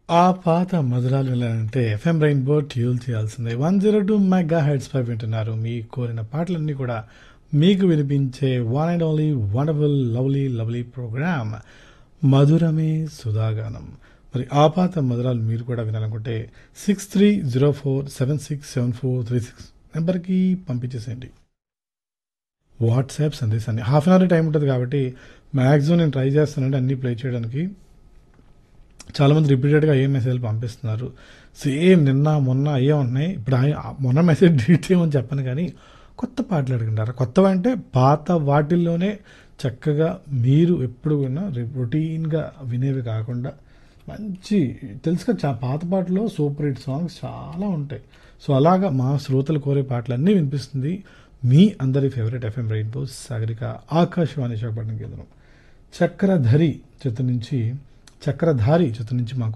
ఆ పాత మధురాలు వినాలంటే ఎఫ్ఎం రెయిన్బో ట్యూల్ చేయాల్సిందే one zero two mega hertz పై వింటున్నారు మీ కోరిన పాటలన్నీ కూడా మీకు వినిపించే one and only wonderful lovely lovely program మధురమే సుధాగానం మరి ఆ పాత మధురాలు మీరు కూడా వినాలనుకుంటే six three zero four seven six seven four three six నెంబర్కి పంపించేసేయండి వాట్సాప్ సందేశాన్ని హాఫ్ అన్ అవర్ టైం ఉంటుంది కాబట్టి మ్యాక్సిమం నేను ట్రై చేస్తానంటే అన్నీ ప్లే చేయడానికి చాలామంది రిపీటెడ్గా ఏ మెసేజ్లు పంపిస్తున్నారు సేమ్ నిన్న మొన్న అయ్యే ఉన్నాయి ఇప్పుడు ఆ- మొన్న మెసేజ్ డిలీట్ చేయమని చెప్పను కానీ కొత్త పాటలు అడుగుంటారు కొత్తవి అంటే పాత వాటిల్లోనే చక్కగా మీరు ఎప్పుడు విన్నా రొటీన్గా వినేవి కాకుండా మంచి తెలుసుగా చా పాత పాటలో సూపర్ హిట్ సాంగ్స్ చాలా ఉంటాయి సో అలాగా మా శ్రోతలు కోరే పాటలన్నీ వినిపిస్తుంది మీ అందరి favourite FM rainbow Sagarika Akashvani Visakhapatnam కేంద్రం చక్రధరి చిత్రం నుంచి చక్రధారి చిత్రం నుంచి మాకు